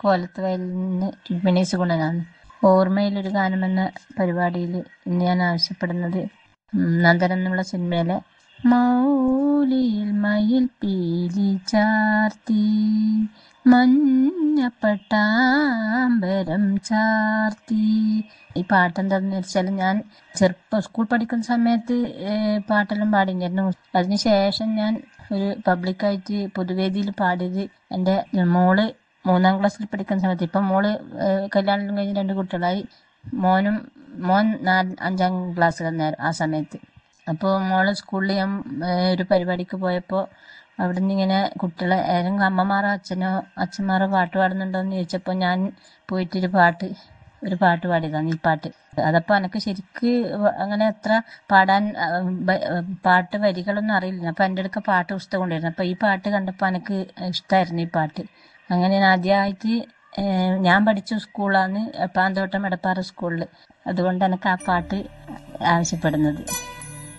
കോലത്ത് വയലിൽ നിന്ന് രുക്മിണീസ് ഗുണനാണ് ഓർമ്മയിലൊരു ഗാനം എന്ന പരിപാടിയിൽ ഇന്ന് ഞാൻ ആവശ്യപ്പെടുന്നത് ഉം, നന്ദനം എന്നുള്ള സിനിമയിലെ മൗലിയിൽ മയിൽ പീലി ചാർത്തി മഞ്ഞപ്പട്ടാമ്പരം ചാർത്തി ഈ പാട്ടെന്താന്ന് വെച്ചാൽ ഞാൻ ചെറുപ്പം സ്കൂൾ പഠിക്കുന്ന സമയത്ത് ഏഹ്, പാട്ടെല്ലാം പാടിയിരുന്നു അതിനുശേഷം ഞാൻ ഒരു പബ്ലിക്കായിട്ട് പൊതുവേദിയിൽ പാടിയത് എൻ്റെ മോള് മൂന്നാം ക്ലാസ്സിൽ പഠിക്കുന്ന സമയത്ത് ഇപ്പം മോള് ഏഹ്, കല്യാണം കഴിഞ്ഞ് രണ്ട് കുട്ടികളായി മോനും മോൻ നാല് അഞ്ചാം ക്ലാസ്സിലെന്നായിരുന്നു ആ സമയത്ത് അപ്പോൾ മോളെ സ്കൂളിൽ ഞാൻ ഏഹ്, ഒരു പരിപാടിക്ക് പോയപ്പോൾ അവിടെ നിന്ന് ഇങ്ങനെ കുട്ടികളെ ഏതെങ്കിലും അമ്മമാരോ അച്ഛനോ അച്ഛന്മാരോ പാട്ട് പാടുന്നുണ്ടോ എന്ന് ചോദിച്ചപ്പോൾ ഞാൻ പോയിട്ടൊരു പാട്ട് ഒരു പാട്ട് പാടിയതാണ് ഈ പാട്ട് അതപ്പോൾ എനിക്ക് ശരിക്ക് വ- അങ്ങനെ എത്ര പാടാൻ ആ, ബ- പാട്ട് വരികളൊന്നും അറിയില്ല അപ്പം എൻ്റെ അടുക്ക പാട്ട് പുസ്തകം ഉണ്ടായിരുന്നു അപ്പോൾ ഈ പാട്ട് കണ്ടപ്പോൾ എനിക്ക് ഇഷ്ടമായിരുന്നു ഈ പാട്ട് അങ്ങനെ ഞാൻ ആദ്യമായിട്ട് ഏഹ്, ഞാൻ പഠിച്ച സ്കൂളാണ് പാന്തോട്ടം എടപ്പാറ സ്കൂളിൽ അതുകൊണ്ട് എനിക്ക് ആ പാട്ട് ആവശ്യപ്പെടുന്നത്